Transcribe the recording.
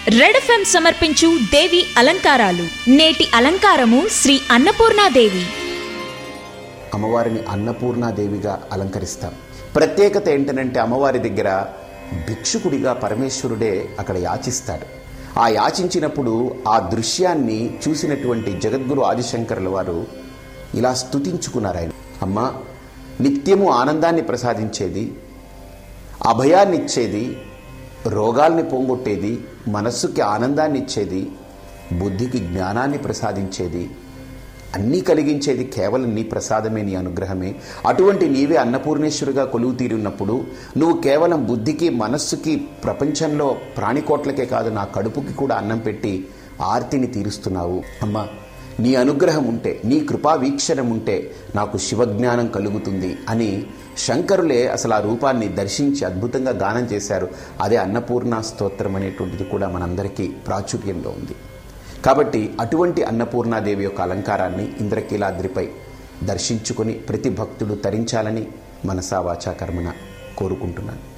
red FM సమర్పించు దేవి అలంకారాలు నేటి అలంకారము శ్రీ అన్నపూర్ణాదేవి అమ్మవారిని అన్నపూర్ణాదేవిగా అలంకరిస్తాం ప్రత్యేకత ఏంటనంటే అమ్మవారి దగ్గర భిక్షుకుడిగా పరమేశ్వరుడే అక్కడ యాచిస్తాడు ఆ యాచించినప్పుడు ఆ దృశ్యాన్ని చూసినటువంటి జగద్గురు ఆదిశంకరుల వారు ఇలా స్తుతించుకున్నారు ఆయన అమ్మ నిత్యము ఆనందాన్ని ప్రసాదించేది అభయాన్ని ఇచ్చేది రోగాల్ని పోగొట్టేది మనస్సుకి ఆనందాన్ని ఇచ్చేది బుద్ధికి జ్ఞానాన్ని ప్రసాదించేది అన్నీ కలిగించేది కేవలం నీ ప్రసాదమే నీ అనుగ్రహమే అటువంటి నీవే అన్నపూర్ణేశ్వరుగా కొలువు తీరున్నప్పుడు నువ్వు కేవలం బుద్ధికి మనస్సుకి ప్రపంచంలో ప్రాణికోట్లకే కాదు నా కడుపుకి కూడా అన్నం పెట్టి ఆర్తిని తీరుస్తున్నావు అమ్మా నీ అనుగ్రహం ఉంటే నీ కృపా వీక్షణం ఉంటే నాకు శివజ్ఞానం కలుగుతుంది అని శంకరులే అసలు ఆ రూపాన్ని దర్శించి అద్భుతంగా గానం చేశారు అదే అన్నపూర్ణ స్తోత్రం అనేటువంటిది కూడా మనందరికీ ప్రాచుర్యంలో ఉంది కాబట్టి అటువంటి అన్నపూర్ణాదేవి యొక్క అలంకారాన్ని ఇంద్రకీలాద్రిపై దర్శించుకొని ప్రతి భక్తుడు తరించాలని మనసా వాచా కర్మన కోరుకుంటున్నాను